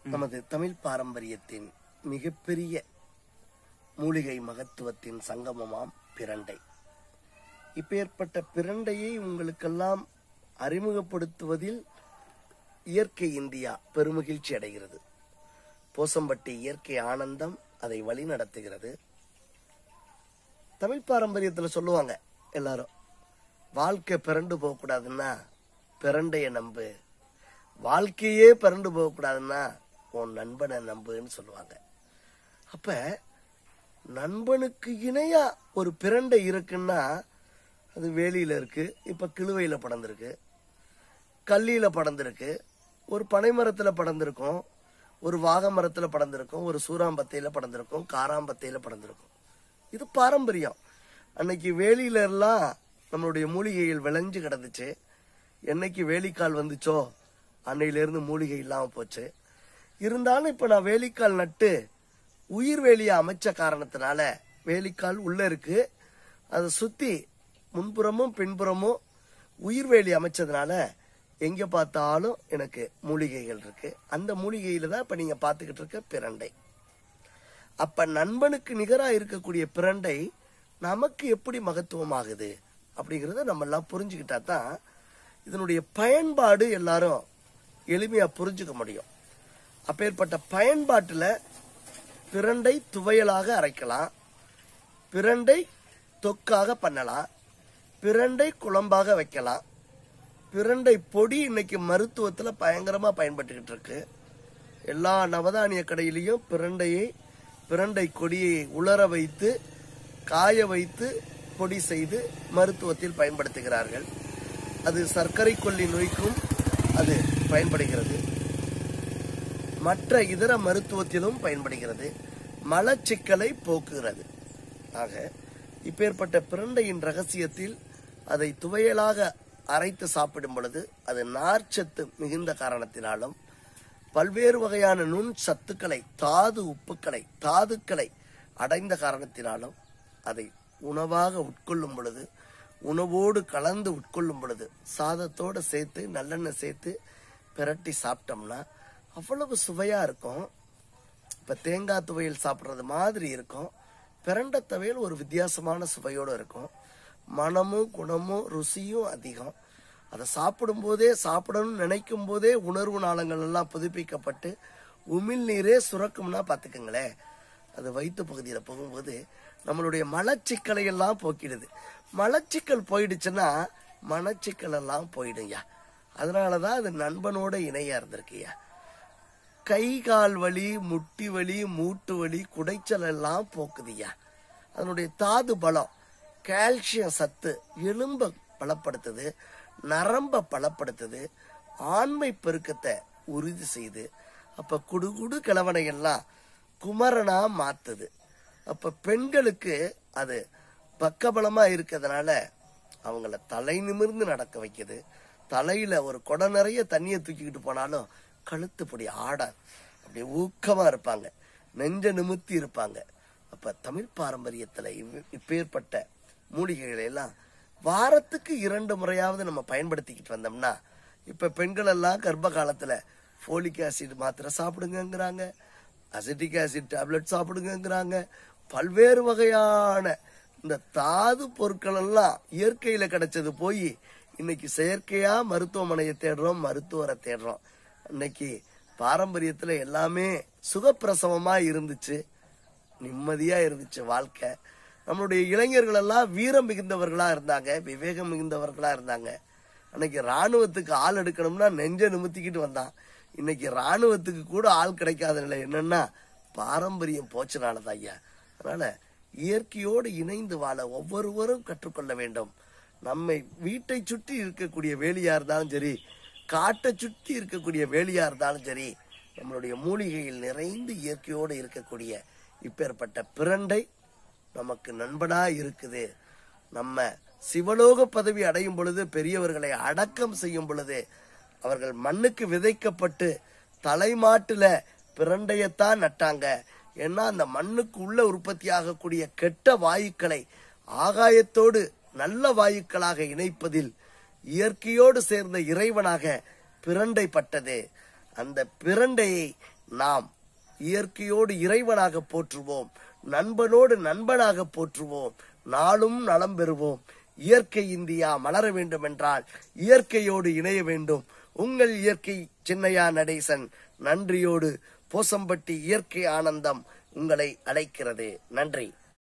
நமது தமிழ் பாரம்பரியத்தின் மிகப்பெரிய மூலிகை மகத்துவத்தின் சங்கமமாம் பிரண்டை இப்பேற்பட்ட பிரண்டையை உங்களுக்கெல்லாம் அறிமுகப்படுத்துவதில் இயற்கை இந்தியா பெருமகிழ்ச்சி அடைகிறது போசம்பட்டி இயற்கை ஆனந்தம் அதை வழி நடத்துகிறது தமிழ் பாரம்பரியத்துல சொல்லுவாங்க எல்லாரும் வாழ்க்கை பிறண்டு போகக்கூடாதுன்னா பிரண்டைய நம்பு வாழ்க்கையே பிறண்டு போகக்கூடாதுன்னா உன் நண்பனை நம்புன்னு சொல்லுவாங்க அப்ப நண்பனுக்கு இணையா ஒரு பிரண்டை இருக்குன்னா அது வேலியில இருக்கு இப்ப கிழுவையில படர்ந்திருக்கு கல்லியில படர்ந்திருக்கு ஒரு பனைமரத்துல படர்ந்திருக்கும் ஒரு வாகை மரத்துல படர்ந்திருக்கும் ஒரு சூறாம்பத்தையில படர்ந்திருக்கும் காராம்பத்தையில படர்ந்திருக்கும் இது பாரம்பரியம் அன்னைக்கு வேலியில எல்லாம் நம்மளுடைய மூலிகைகள் விளைஞ்சு கிடந்துச்சு என்னைக்கு வேலிக்கால் வந்துச்சோ அன்னையில இருந்து மூலிகை இல்லாம போச்சு இருந்தாலும் இப்ப நான் வேலிக்கால் நட்டு உயிர் வேலியை அமைச்ச காரணத்தினால வேலிக்கால் உள்ள இருக்கு அதை சுத்தி முன்புறமும் பின்புறமும் உயிர் வேலி அமைச்சதுனால எங்க பார்த்தாலும் எனக்கு மூலிகைகள் இருக்கு அந்த மூலிகையில தான் இப்ப நீங்க பாத்துக்கிட்டு இருக்க பிரண்டை அப்ப நண்பனுக்கு நிகரா இருக்கக்கூடிய பிரண்டை நமக்கு எப்படி மகத்துவமாகுது அப்படிங்கறத நம்ம எல்லாம் புரிஞ்சுக்கிட்டா தான் இதனுடைய பயன்பாடு எல்லாரும் எளிமையா புரிஞ்சுக்க முடியும் அப்பேற்பட்ட பயன்பாட்டுல பிரண்டை துவையலாக அரைக்கலாம் பிரண்டை தொக்காக பண்ணலாம் பிரண்டை குழம்பாக வைக்கலாம் பிரண்டை பொடி இன்னைக்கு மருத்துவத்துல பயங்கரமா பயன்பட்டுக்கிட்டு இருக்கு எல்லா நவதானிய கடையிலையும் பிரண்டையை பிரண்டை கொடியை உலர வைத்து காய வைத்து பொடி செய்து மருத்துவத்தில் பயன்படுத்துகிறார்கள் அது சர்க்கரை கொல்லி நோய்க்கும் அது பயன்படுகிறது மற்ற இதர மருத்துவத்திலும் பயன்படுகிறது மலச்சிக்கலை போக்குகிறது ஆக இப்பேற்பட்ட பிரண்டையின் ரகசியத்தில் அதை துவையலாக அரைத்து சாப்பிடும் பொழுது அது நார்ச்சத்து மிகுந்த காரணத்தினாலும் பல்வேறு வகையான நுண் சத்துக்களை தாது உப்புக்களை தாதுக்களை அடைந்த காரணத்தினாலும் அதை உணவாக உட்கொள்ளும் பொழுது உணவோடு கலந்து உட்கொள்ளும் பொழுது சாதத்தோட சேர்த்து நல்லெண்ணெய் சேர்த்து பிரட்டி சாப்பிட்டோம்னா அவ்வளவு சுவையா இருக்கும் இப்ப தேங்காய் துவையல் சாப்பிடுறது மாதிரி இருக்கும் பிரண்டை துவையல் ஒரு வித்தியாசமான சுவையோட இருக்கும் மனமும் குணமும் ருசியும் அதிகம் அதை சாப்பிடும் போதே சாப்பிடணும்னு நினைக்கும் போதே உணர்வு நாளங்கள் எல்லாம் புதுப்பிக்கப்பட்டு உமிழ் நீரே சுரக்கும்னா பாத்துக்கங்களேன் அது வயிற்று பகுதியில போகும்போது நம்மளுடைய மலச்சிக்கலை எல்லாம் போக்கிடுது மலச்சிக்கல் போயிடுச்சுன்னா மனச்சிக்கல் எல்லாம் போயிடும்யா அதனாலதான் அது நண்பனோட இணையா இருந்திருக்குயா கை கால் வலி முட்டி வலி மூட்டு வலி குடைச்சல் எல்லாம் போக்குதுயா அதனுடைய தாது பலம் கால்சியம் சத்து எலும்ப பலப்படுத்துது நரம்ப பலப்படுத்துது ஆண்மை பெருக்கத்தை உறுதி செய்து அப்ப குடுகுடு கிழவனை எல்லாம் குமரனா மாத்துது அப்ப பெண்களுக்கு அது பக்கபலமா இருக்கிறதுனால அவங்கள தலை நிமிர்ந்து நடக்க வைக்குது தலையில ஒரு குடம் நிறைய தண்ணியை தூக்கிக்கிட்டு போனாலும் கழுத்து பொடி ஆடாது அப்படியே ஊக்கமா இருப்பாங்க நெஞ்ச நிமித்தி இருப்பாங்க அப்ப தமிழ் பாரம்பரியத்துல இவ்- இப்பேற்பட்ட மூலிகைகளை எல்லாம் வாரத்துக்கு இரண்டு முறையாவது நம்ம பயன்படுத்திக்கிட்டு வந்தோம்னா இப்ப பெண்கள் எல்லாம் கர்ப்ப காலத்துல ஃபோலிக் ஆசிட் மாத்திரை சாப்பிடுங்கங்கிறாங்க அசிட்டிக் ஆசிட் டேப்லெட் சாப்பிடுங்கங்கிறாங்க பல்வேறு வகையான இந்த தாது பொருட்கள் எல்லாம் இயற்கையில கிடைச்சது போய் இன்னைக்கு செயற்கையா மருத்துவமனையை தேடுறோம் மருத்துவரை தேடுறோம் இன்னைக்கு பாரம்பரியத்துல எல்லாமே சுகப்பிரசவமா இருந்துச்சு நிம்மதியா இருந்துச்சு வாழ்க்கை நம்மளுடைய இளைஞர்கள் எல்லாம் வீரம் மிகுந்தவர்களா இருந்தாங்க விவேகம் மிகுந்தவர்களா இருந்தாங்க அன்னைக்கு ராணுவத்துக்கு ஆள் எடுக்கணும்னா நெஞ்ச நிமித்திக்கிட்டு வந்தான் இன்னைக்கு ராணுவத்துக்கு கூட ஆள் கிடைக்காத நிலை என்னன்னா பாரம்பரியம் போச்சனாலதான் ஐயா அதனால இயற்கையோடு இணைந்து வாழ ஒவ்வொருவரும் கற்றுக்கொள்ள வேண்டும் நம்மை வீட்டை சுற்றி இருக்கக்கூடிய வேலியா இருந்தாலும் சரி காட்டை சுற்றி இருக்கக்கூடிய வேலியா இருந்தாலும் சரி நம்மளுடைய மூலிகையில் நிறைந்து இயற்கையோடு இருக்கக்கூடிய இப்பேற்பட்ட பிரண்டை நமக்கு நண்பனா இருக்குது நம்ம சிவலோக பதவி அடையும் பொழுது பெரியவர்களை அடக்கம் செய்யும் பொழுது அவர்கள் மண்ணுக்கு விதைக்கப்பட்டு தலைமாட்டுல பிரண்டையத்தான் நட்டாங்க ஏன்னா அந்த மண்ணுக்கு உள்ள உற்பத்தி ஆகக்கூடிய கெட்ட வாயுக்களை ஆகாயத்தோடு நல்ல வாயுக்களாக இணைப்பதில் இயற்கையோடு சேர்ந்த இறைவனாக பிரண்டை பட்டது அந்த பிரண்டையை நாம் இயற்கையோடு இறைவனாக போற்றுவோம் நண்பனோடு நண்பனாக போற்றுவோம் நாளும் நலம் பெறுவோம் இயற்கை இந்தியா மலர வேண்டும் என்றால் இயற்கையோடு இணைய வேண்டும் உங்கள் இயற்கை சின்னையா நடேசன் நன்றியோடு போசம்பட்டி இயற்கை ஆனந்தம் உங்களை அழைக்கிறது நன்றி